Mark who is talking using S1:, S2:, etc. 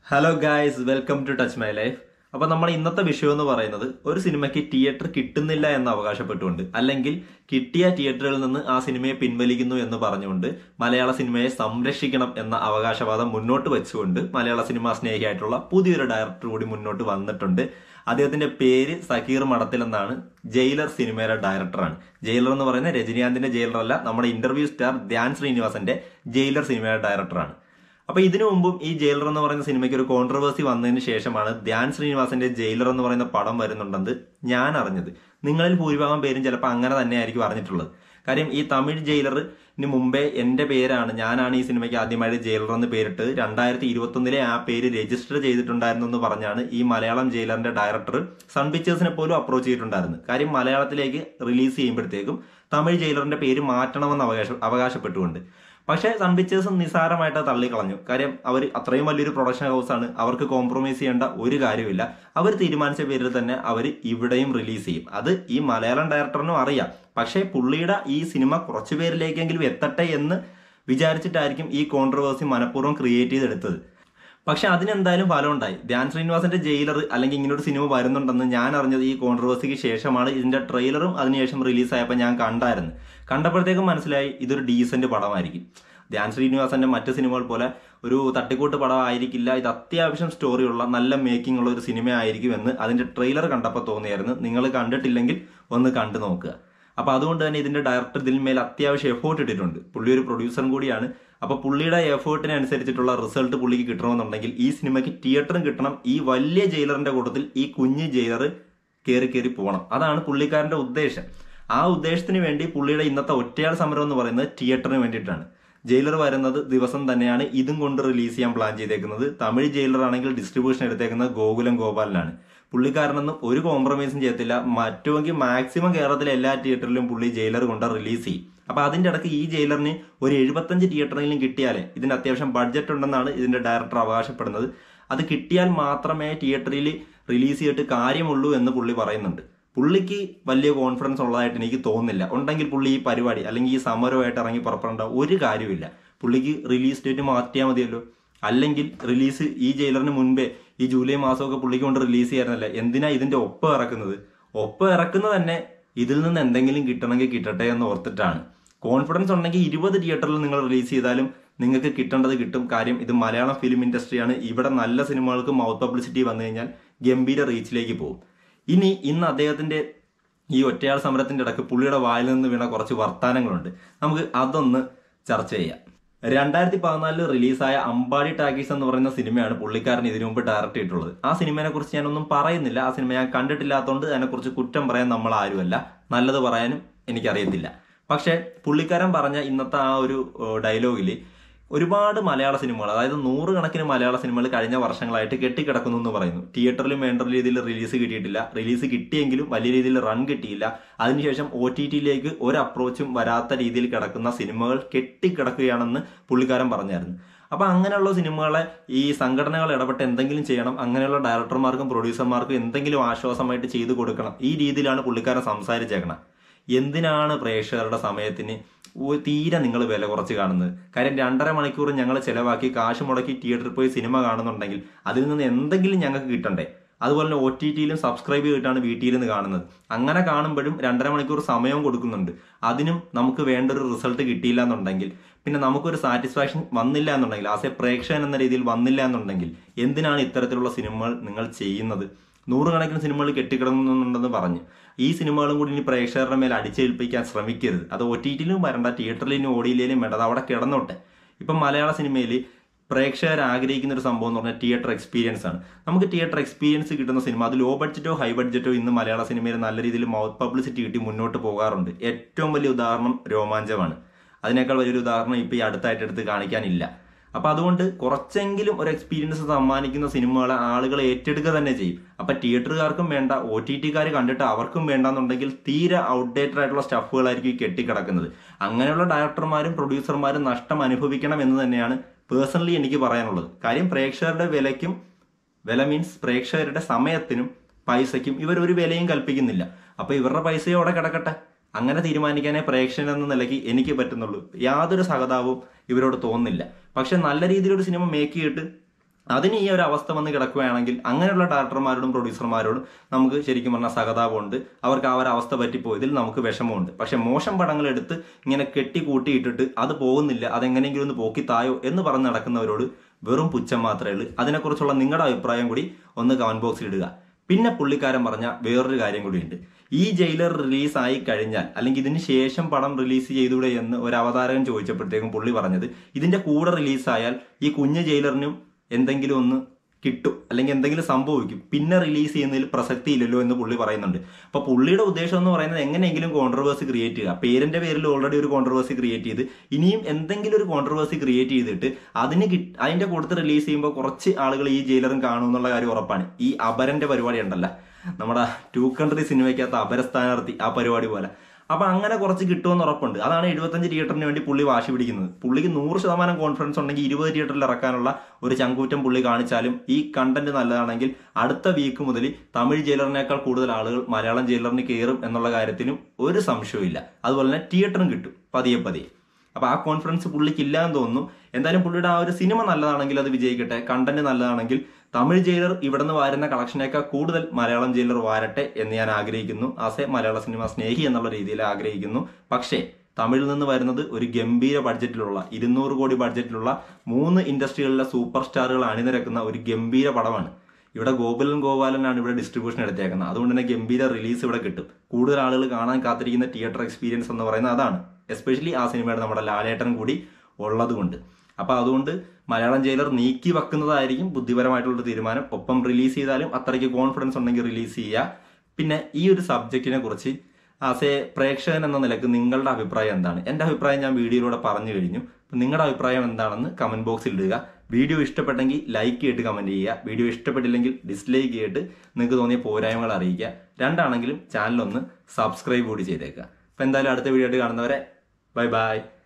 S1: hello guys welcome to touch my life അപ്പൊ നമ്മൾ ഇന്നത്തെ വിഷയം എന്ന് പറയുന്നത് ഒരു സിനിമയ്ക്ക് തിയേറ്റർ കിട്ടുന്നില്ല എന്ന് അവകാശപ്പെട്ടുകൊണ്ട് അല്ലെങ്കിൽ കിട്ടിയ തിയേറ്ററുകളിൽ നിന്ന് ആ സിനിമയെ പിൻവലിക്കുന്നു എന്ന് പറഞ്ഞുകൊണ്ട് മലയാള സിനിമയെ സംരക്ഷിക്കണം എന്ന അവകാശവാദം മുന്നോട്ട് വെച്ചുകൊണ്ട് മലയാള സിനിമാ സ്നേഹിയായിട്ടുള്ള പുതിയൊരു ഡയറക്ടർ കൂടി മുന്നോട്ട് വന്നിട്ടുണ്ട് അദ്ദേഹത്തിന്റെ പേര് സക്കീർ മടത്തിൽ എന്നാണ് ജയിലർ സിനിമയുടെ ഡയറക്ടറാണ് ജയിലർ എന്ന് പറയുന്ന രജനീകാന്തിന്റെ ജയിലർ അല്ല നമ്മുടെ ഇന്റർവ്യൂ സ്റ്റാർ ധ്യാൻ ശ്രീനിവാസന്റെ ജയിലർ സിനിമയുടെ ഡയറക്ടറാണ് അപ്പൊ ഇതിനു മുമ്പും ഈ ജയിലർ എന്ന് പറയുന്ന സിനിമയ്ക്ക് ഒരു കോൺട്രവേഴ്സി വന്നതിന് ശേഷമാണ് ധ്യാൻ ശ്രീനിവാസന്റെ ജയിലർ എന്ന് പറയുന്ന പടം വരുന്നുണ്ടെന്ന് ഞാൻ അറിഞ്ഞത് നിങ്ങളിൽ ഭൂരിഭാഗം പേരും ചിലപ്പോൾ അങ്ങനെ തന്നെ ആയിരിക്കും അറിഞ്ഞിട്ടുള്ളത് കാര്യം ഈ തമിഴ് ജയിലറിന് മുമ്പേ എന്റെ പേരാണ് ഞാനാണ് ഈ സിനിമയ്ക്ക് ആദ്യമായിട്ട് ജയിലർ എന്ന് പേരിട്ട് രണ്ടായിരത്തി ഇരുപത്തൊന്നിലെ ആ പേര് രജിസ്റ്റർ ചെയ്തിട്ടുണ്ടായിരുന്നു എന്ന് പറഞ്ഞാണ് ഈ മലയാളം ജയിലറിന്റെ ഡയറക്ടർ സൺ പിക്ചേഴ്സിനെ പോലും അപ്രോച്ച് ചെയ്തിട്ടുണ്ടായിരുന്നു കാര്യം മലയാളത്തിലേക്ക് റിലീസ് ചെയ്യുമ്പോഴത്തേക്കും തമിഴ് ജയിലറിന്റെ പേര് മാറ്റണമെന്ന് അവകാശ അവകാശപ്പെട്ടുകൊണ്ട് പക്ഷേ സൺ പിക്ചേഴ്സ് നിസ്സാരമായിട്ട് തള്ളിക്കളഞ്ഞു കാര്യം അവർ അത്രയും വലിയൊരു പ്രൊഡക്ഷൻ ഹൗസാണ് അവർക്ക് കോംപ്രമൈസ് ചെയ്യേണ്ട ഒരു കാര്യമില്ല അവർ തീരുമാനിച്ച പേരിൽ തന്നെ അവർ ഇവിടെയും റിലീസ് ചെയ്യും അത് ഈ മലയാളം ഡയറക്ടറിനും അറിയാം പക്ഷേ പുള്ളിയുടെ ഈ സിനിമ കുറച്ചു പേരിലേക്കെങ്കിലും എത്തട്ടെ എന്ന് വിചാരിച്ചിട്ടായിരിക്കും ഈ കോൺട്രവേഴ്സി മനഃപൂർവ്വം ക്രിയേറ്റ് ചെയ്തെടുത്തത് പക്ഷെ അതിനെന്തായാലും ഫലം ഉണ്ടായി ധ്യാൻ ശ്രീനിവാസന്റെ ജയിലർ അല്ലെങ്കിൽ ഇങ്ങനെ ഒരു സിനിമ വരുന്നുണ്ടെന്ന് ഞാൻ അറിഞ്ഞത് ഈ കോൺട്രവേഴ്സിക്ക് ശേഷമാണ് ഇതിന്റെ ട്രെയിലറും അതിനുശേഷം റിലീസായപ്പോൾ ഞാൻ കണ്ടായിരുന്നു കണ്ടപ്പോഴത്തേക്കും മനസ്സിലായി ഇതൊരു ഡീസന്റ് പടമായിരിക്കും ധ്യാൻ ശ്രീനിവാസന്റെ മറ്റു സിനിമകൾ പോലെ ഒരു തട്ടിക്കൂട്ട് പടം ആയിരിക്കില്ല ഇത് അത്യാവശ്യം സ്റ്റോറിയുള്ള നല്ല മേക്കിംഗ് ഉള്ള ഒരു സിനിമ ആയിരിക്കും എന്ന് അതിന്റെ ട്രെയിലർ കണ്ടപ്പോൾ തോന്നിയായിരുന്നു നിങ്ങൾ കണ്ടിട്ടില്ലെങ്കിൽ ഒന്ന് കണ്ടു നോക്കുക അപ്പൊ അതുകൊണ്ട് തന്നെ ഇതിന്റെ ഡയറക്ടർ ഇതിന്മേൽ അത്യാവശ്യം എഫേർട്ട് ഇട്ടിട്ടുണ്ട് പുള്ളി ഒരു പ്രൊഡ്യൂസറും കൂടിയാണ് അപ്പൊ പുള്ളിയുടെ എഫേർട്ടിനനുസരിച്ചിട്ടുള്ള റിസൾട്ട് പുള്ളിക്ക് കിട്ടണമെന്നുണ്ടെങ്കിൽ ഈ സിനിമയ്ക്ക് തിയേറ്ററും കിട്ടണം ഈ വലിയ ജയിലറിന്റെ കൂട്ടത്തിൽ ഈ കുഞ്ഞ് ജയിലർ കയറി കയറി പോകണം അതാണ് പുള്ളിക്കാരന്റെ ഉദ്ദേശം ആ ഉദ്ദേശത്തിന് വേണ്ടി പുള്ളിയുടെ ഇന്നത്തെ ഒറ്റയാൾ സമരം എന്ന് പറയുന്നത് തിയേറ്ററിന് വേണ്ടിയിട്ടാണ് ജയിലർ വരുന്നത് ദിവസം തന്നെയാണ് ഇതും കൊണ്ട് റിലീസ് ചെയ്യാൻ പ്ലാൻ ചെയ്തേക്കുന്നത് തമിഴ് ജയിലർ ആണെങ്കിൽ ഡിസ്ട്രിബ്യൂഷൻ എടുത്തേക്കുന്നത് ഗോകുലം ഗോപാലിനാണ് പുള്ളിക്കാരനൊന്നും ഒരു കോംപ്രമൈസും ചെയ്യത്തില്ല മറ്റുമെങ്കിൽ മാക്സിമം കേരളത്തിലെ എല്ലാ തിയേറ്ററിലും പുള്ളി ജയിലർ കൊണ്ട് റിലീസ് ചെയ്യും അപ്പൊ അതിന്റെ ഇടയ്ക്ക് ഈ ജയിലറിന് ഒരു എഴുപത്തഞ്ച് തിയേറ്ററിലും കിട്ടിയാലേ ഇതിന് അത്യാവശ്യം ബഡ്ജറ്റ് ഉണ്ടെന്നാണ് ഇതിന്റെ ഡയറക്ടർ അവകാശപ്പെടുന്നത് അത് കിട്ടിയാൽ മാത്രമേ തിയേറ്ററിൽ റിലീസ് ചെയ്തിട്ട് കാര്യമുള്ളൂ എന്ന് പുള്ളി പറയുന്നുണ്ട് പുള്ളിക്ക് വലിയ കോൺഫിഡൻസ് ഉള്ളതായിട്ട് എനിക്ക് തോന്നുന്നില്ല ഉണ്ടെങ്കിൽ പുള്ളി ഈ പരിപാടി അല്ലെങ്കിൽ ഈ സമരമായിട്ട് ഇറങ്ങി പുറപ്പെടേണ്ട ഒരു കാര്യമില്ല പുള്ളിക്ക് റിലീസ് ഡേറ്റ് മാറ്റിയാൽ മതിയല്ലോ അല്ലെങ്കിൽ റിലീസ് ഈ ജയിലറിന് മുൻപേ ഈ ജൂലൈ മാസമൊക്കെ പുള്ളിക്ക് കൊണ്ട് റിലീസ് ചെയ്യാറുന്നില്ല എന്തിനാ ഇതിന്റെ ഒപ്പം ഇറക്കുന്നത് ഒപ്പം ഇറക്കുന്നത് തന്നെ ഇതിൽ നിന്ന് എന്തെങ്കിലും കിട്ടണമെങ്കിൽ കിട്ടട്ടെ എന്ന് ഓർത്തിട്ടാണ് കോൺഫിഡൻസ് ഉണ്ടെങ്കിൽ ഇരുപത് തിയേറ്ററിൽ നിങ്ങൾ റിലീസ് ചെയ്താലും നിങ്ങൾക്ക് കിട്ടേണ്ടത് കിട്ടും കാര്യം ഇത് മലയാളം ഫിലിം ഇൻഡസ്ട്രിയാണ് ഇവിടെ നല്ല സിനിമകൾക്ക് മൗത്ത് പബ്ലിസിറ്റി വന്നു കഴിഞ്ഞാൽ ഗംഭീര റീച്ചിലേക്ക് പോകും ഇനി ഇന്ന് അദ്ദേഹത്തിന്റെ ഈ ഒറ്റയാൾ സമരത്തിന്റെ ഇടയ്ക്ക് പുള്ളിയുടെ വായിൽ നിന്ന് വീണ കുറച്ച് വർത്താനങ്ങളുണ്ട് നമുക്ക് അതൊന്ന് ചർച്ച ചെയ്യാം രണ്ടായിരത്തി പതിനാലില് റിലീസായ അമ്പാടി ടാക്കീസ് എന്ന് പറയുന്ന സിനിമയാണ് പുള്ളിക്കാരൻ ഇതിനു മുമ്പ് ഡയറക്ട് ചെയ്തിട്ടുള്ളത് ആ സിനിമയെ കുറിച്ച് ഞാനൊന്നും പറയുന്നില്ല ആ സിനിമ ഞാൻ കണ്ടിട്ടില്ലാത്തതുകൊണ്ട് അതിനെക്കുറിച്ച് കുറ്റം പറയാൻ നമ്മൾ ആരുമല്ല നല്ലത് പറയാനും എനിക്കറിയത്തില്ല പക്ഷെ പുള്ളിക്കാരൻ പറഞ്ഞ ഇന്നത്തെ ആ ഒരു ഡയലോഗിൽ ഒരുപാട് മലയാള സിനിമകൾ അതായത് നൂറുകണക്കിന് മലയാള സിനിമകൾ കഴിഞ്ഞ വർഷങ്ങളായിട്ട് കെട്ടിക്കിടക്കുന്നു എന്ന് പറയുന്നു തിയേറ്ററിലും വേണ്ട രീതിയിൽ റിലീസ് കിട്ടിയിട്ടില്ല റിലീസ് കിട്ടിയെങ്കിലും വലിയ രീതിയിൽ റൺ കിട്ടിയില്ല അതിനുശേഷം ഒ ടി ടിയിലേക്ക് ഒരു അപ്രോച്ചും വരാത്ത രീതിയിൽ കിടക്കുന്ന സിനിമകൾ കെട്ടിക്കിടക്കുകയാണെന്ന് പുള്ളിക്കാരൻ പറഞ്ഞായിരുന്നു അപ്പൊ അങ്ങനെയുള്ള സിനിമകളെ ഈ സംഘടനകൾ ഇടപെട്ട് എന്തെങ്കിലും ചെയ്യണം അങ്ങനെയുള്ള ഡയറക്ടർമാർക്കും പ്രൊഡ്യൂസർമാർക്കും എന്തെങ്കിലും ആശ്വാസമായിട്ട് ചെയ്തു കൊടുക്കണം ഈ രീതിയിലാണ് പുള്ളിക്കാരൻ സംസാരിച്ചേക്കണം എന്തിനാണ് പ്രേക്ഷകരുടെ സമയത്തിന് തീരെ നിങ്ങൾ വില കുറച്ച് കാണുന്നത് കാര്യം രണ്ടര മണിക്കൂർ ഞങ്ങൾ ചിലവാക്കി കാശ് മുടക്കി തിയേറ്ററിൽ പോയി സിനിമ കാണുന്നുണ്ടെങ്കിൽ അതിൽ നിന്ന് എന്തെങ്കിലും ഞങ്ങൾക്ക് കിട്ടണ്ടേ അതുപോലെ തന്നെ ഒ ടി ടിയിലും സബ്സ്ക്രൈബ് ചെയ്തിട്ടാണ് വീട്ടിൽ നിന്ന് കാണുന്നത് അങ്ങനെ കാണുമ്പോഴും രണ്ടര മണിക്കൂർ സമയവും കൊടുക്കുന്നുണ്ട് അതിനും നമുക്ക് വേണ്ട ഒരു റിസൾട്ട് കിട്ടിയില്ല എന്നുണ്ടെങ്കിൽ പിന്നെ നമുക്കൊരു സാറ്റിസ്ഫാക്ഷൻ വന്നില്ല എന്നുണ്ടെങ്കിൽ ആസ് എ പ്രേക്ഷകൻ എന്ന രീതിയിൽ വന്നില്ല എന്നുണ്ടെങ്കിൽ എന്തിനാണ് ഇത്തരത്തിലുള്ള സിനിമകൾ നിങ്ങൾ ചെയ്യുന്നത് നൂറുകണക്കിന് സിനിമകൾ കെട്ടിക്കിടന്നുണ്ടെന്ന് പറഞ്ഞു ഈ സിനിമകളും കൂടി ഇനി പ്രേക്ഷകരുടെ മേൽ അടിച്ചേൽപ്പിക്കാൻ ശ്രമിക്കരുത് അത് ഒ ടി ടിയിലും വരണ്ട തിയേറ്ററിലും ഓടിയിലും വേണ്ട അത് അവിടെ കിടന്നോട്ടെ ഇപ്പം മലയാള സിനിമയിൽ പ്രേക്ഷകർ ആഗ്രഹിക്കുന്ന ഒരു സംഭവം എന്ന് പറഞ്ഞാൽ തിയേറ്റർ എക്സ്പീരിയൻസ് ആണ് നമുക്ക് തിയേറ്റർ എക്സ്പീരിയൻസ് കിട്ടുന്ന സിനിമ അത് ലോ ബഡ്ജറ്റോ ഹൈ ബഡ്ജറ്റോ ഇന്ന് മലയാള സിനിമയിൽ നല്ല രീതിയിൽ മൗത്ത് പബ്ലിസിറ്റി കിട്ടി മുന്നോട്ട് പോകാറുണ്ട് ഏറ്റവും വലിയ ഉദാഹരണം രോമാഞ്ചമാണ് അതിനേക്കാൾ വലിയൊരു ഉദാഹരണം ഇപ്പൊ ഈ അടുത്തായിട്ട് എടുത്ത് കാണിക്കാനില്ല അപ്പൊ അതുകൊണ്ട് കുറച്ചെങ്കിലും ഒരു എക്സ്പീരിയൻസ് സമ്മാനിക്കുന്ന സിനിമകളെ ആളുകൾ ഏറ്റെടുക്കുക തന്നെ ചെയ്യും അപ്പൊ തിയേറ്ററുകാർക്കും വേണ്ട ഒ ടി ടിക്കാർ കണ്ടിട്ട് അവർക്കും വേണ്ടെന്നുണ്ടെങ്കിൽ തീരെ ഔട്ട്ഡേറ്റഡ് ആയിട്ടുള്ള സ്റ്റഫുകളായിരിക്കും ഈ കെട്ടിക്കിടക്കുന്നത് അങ്ങനെയുള്ള ഡയറക്ടർമാരും പ്രൊഡ്യൂസർമാരും നഷ്ടം അനുഭവിക്കണം എന്ന് തന്നെയാണ് പേഴ്സണലി എനിക്ക് പറയാനുള്ളത് കാര്യം പ്രേക്ഷകരുടെ വിലയ്ക്കും വില മീൻസ് പ്രേക്ഷകരുടെ സമയത്തിനും പൈസയ്ക്കും ഇവർ ഒരു വിലയും കൽപ്പിക്കുന്നില്ല അപ്പൊ ഇവരുടെ പൈസയും അവിടെ കിടക്കട്ടെ അങ്ങനെ തീരുമാനിക്കാനേ പ്രേക്ഷകൻ എന്ന നിലയ്ക്ക് എനിക്ക് പറ്റുന്നുള്ളൂ യാതൊരു സഹതാപവും ഇവരോട് തോന്നുന്നില്ല പക്ഷെ നല്ല രീതിയിലൊരു സിനിമ മേക്ക് ചെയ്തിട്ട് അതിന് ഈ ഒരു അവസ്ഥ വന്ന് കിടക്കുകയാണെങ്കിൽ അങ്ങനെയുള്ള ഡയറക്ടർമാരോടും പ്രൊഡ്യൂസർമാരോടും നമുക്ക് ശരിക്കും പറഞ്ഞാൽ സഹതാപമുണ്ട് അവർക്ക് ആ ഒരു അവസ്ഥ പറ്റിപ്പോയതിൽ നമുക്ക് വിഷമമുണ്ട് പക്ഷെ മോശം പടങ്ങൾ എടുത്ത് ഇങ്ങനെ കെട്ടി കൂട്ടിയിട്ടിട്ട് അത് പോകുന്നില്ല അതെങ്ങനെയെങ്കിലും ഒന്ന് പോക്കി തായോ എന്ന് പറഞ്ഞ് നടക്കുന്നവരോട് വെറും പുച്ഛം മാത്രമേ ഉള്ളൂ അതിനെക്കുറിച്ചുള്ള നിങ്ങളുടെ അഭിപ്രായം കൂടി ഒന്ന് കമന്റ് ബോക്സിൽ ഇടുക പിന്നെ പുള്ളിക്കാരൻ പറഞ്ഞ വേറൊരു കാര്യം കൂടിയുണ്ട് ഈ ജയിലർ റിലീസ് ആയി കഴിഞ്ഞാൽ അല്ലെങ്കിൽ ഇതിന് ശേഷം പടം റിലീസ് ചെയ്തൂടെ എന്ന് ഒരു അവതാരകൻ ചോദിച്ചപ്പോഴത്തേക്കും പുള്ളി പറഞ്ഞത് ഇതിന്റെ കൂടെ റിലീസായാൽ ഈ കുഞ്ഞ് ജയിലറിനും എന്തെങ്കിലും ഒന്ന് കിട്ടും അല്ലെങ്കിൽ എന്തെങ്കിലും സംഭവിക്കും പിന്നെ റിലീസ് ചെയ്യുന്നതിൽ പ്രസക്തി ഇല്ലല്ലോ എന്ന് പുള്ളി പറയുന്നുണ്ട് അപ്പൊ പുള്ളിയുടെ ഉദ്ദേശം എന്ന് പറയുന്നത് എങ്ങനെയെങ്കിലും കോൺട്രവേഴ്സി ക്രിയേറ്റ് ചെയ്യുക പേരിന്റെ പേരിൽ ഓൾറെഡി ഒരു കോൺട്രവേഴ്സി ക്രിയേറ്റ് ചെയ്ത് ഇനിയും എന്തെങ്കിലും ഒരു കോൺട്രവേഴ്സി ക്രിയേറ്റ് ചെയ്തിട്ട് അതിന് കിട്ട- അതിന്റെ കൂട്ടത്തിൽ റിലീസ് ചെയ്യുമ്പോൾ കുറച്ച് ആളുകൾ ഈ ജയിലറും കാണും എന്നുള്ള കാര്യം ഉറപ്പാണ് ഈ അപരന്റെ പരിപാടി ഉണ്ടല്ലോ നമ്മുടെ ടു കൺട്രി സിനിമയ്ക്കകത്ത് അപര സ്ഥാനാർത്ഥി ആ പരിപാടി പോലെ അപ്പൊ അങ്ങനെ കുറച്ച് കിട്ടുമെന്ന് ഉറപ്പുണ്ട് അതാണ് എഴുപത്തഞ്ച് തിയേറ്ററിന് വേണ്ടി പുള്ളി വാശി പിടിക്കുന്നത് പുള്ളിക്ക് നൂറ് ശതമാനം കോൺഫിഡൻസ് ഉണ്ടെങ്കിൽ ഇരുപത് തിയേറ്ററിൽ ഇറക്കാനുള്ള ഒരു ചങ്കൂറ്റം പുള്ളി കാണിച്ചാലും ഈ കണ്ടന്റ് നല്ലതാണെങ്കിൽ അടുത്ത വീക്ക് മുതൽ തമിഴ് ജയിലറിനേക്കാൾ കൂടുതൽ ആളുകൾ മലയാളം ജയിലറിന് കയറും എന്നുള്ള കാര്യത്തിനും ഒരു സംശയവും അതുപോലെ തന്നെ തിയേറ്ററും കിട്ടും പതിയെ പതിയെ അപ്പൊ ആ കോൺഫിഡൻസ് പുള്ളിക്ക് ഇല്ല എന്ന് തോന്നുന്നു എന്തായാലും പുള്ളിയുടെ ആ ഒരു സിനിമ നല്ലതാണെങ്കിൽ അത് വിജയിക്കട്ടെ കണ്ടന്റ് നല്ലതാണെങ്കിൽ തമിഴ് ജയിലർ ഇവിടെ നിന്ന് വാരുന്ന കളക്ഷനേക്കാൾ കൂടുതൽ മലയാളം ജയിലർ വാരട്ടെ എന്ന് ഞാൻ ആഗ്രഹിക്കുന്നു ആസെ മലയാള സിനിമ സ്നേഹി എന്നുള്ള രീതിയിൽ ആഗ്രഹിക്കുന്നു പക്ഷേ തമിഴിൽ നിന്ന് വരുന്നത് ഒരു ഗംഭീര ബഡ്ജറ്റിലുള്ള ഇരുന്നൂറ് കോടി ബഡ്ജറ്റിലുള്ള മൂന്ന് ഇൻഡസ്ട്രികളിലെ സൂപ്പർ സ്റ്റാറുകൾ അണിനിരക്കുന്ന ഒരു ഗംഭീര പടമാണ് ഇവിടെ ഗോകുലൻ ഗോപാലനാണ് ഇവിടെ ഡിസ്ട്രിബ്യൂഷൻ എടുത്തേക്കുന്നത് അതുകൊണ്ട് തന്നെ ഗംഭീര റിലീസ് ഇവിടെ കിട്ടും കൂടുതൽ ആളുകൾ കാണാൻ കാത്തിരിക്കുന്ന തിയേറ്റർ എക്സ്പീരിയൻസ് എന്ന് പറയുന്നത് അതാണ് എസ്പെഷ്യലി ആ സിനിമയുടെ നമ്മുടെ ലാലേട്ടൻ കൂടി ഉള്ളത് കൊണ്ട് അപ്പൊ അതുകൊണ്ട് മലയാളം ജയിലർ നീക്കി വെക്കുന്നതായിരിക്കും ബുദ്ധിപരമായിട്ടുള്ള തീരുമാനം ഒപ്പം റിലീസ് ചെയ്താലും അത്രയ്ക്ക് കോൺഫിഡൻസ് ഉണ്ടെങ്കിൽ റിലീസ് ചെയ്യുക പിന്നെ ഈ ഒരു സബ്ജക്റ്റിനെ കുറിച്ച് ആസ് എ പ്രേക്ഷകൻ എന്ന നിലക്ക് നിങ്ങളുടെ അഭിപ്രായം എന്താണ് എന്റെ അഭിപ്രായം ഞാൻ വീഡിയോയിലൂടെ പറഞ്ഞു കഴിഞ്ഞു അപ്പൊ നിങ്ങളുടെ അഭിപ്രായം എന്താണെന്ന് കമന്റ് ബോക്സിൽ ഇടുക വീഡിയോ ഇഷ്ടപ്പെട്ടെങ്കിൽ ലൈക്ക് ചെയ്തിട്ട് കമന്റ് ചെയ്യുക വീഡിയോ ഇഷ്ടപ്പെട്ടില്ലെങ്കിൽ ഡിസ്ലൈക്ക് ചെയ്തിട്ട് നിങ്ങൾക്ക് തോന്നിയ പോരായ്മകൾ അറിയിക്കുക രണ്ടാണെങ്കിലും ചാനൽ ഒന്ന് സബ്സ്ക്രൈബ് കൂടി ചെയ്തേക്കുക അപ്പൊ എന്തായാലും അടുത്ത വീഡിയോ ആയിട്ട് കാണുന്നവരെ ബൈ ബൈ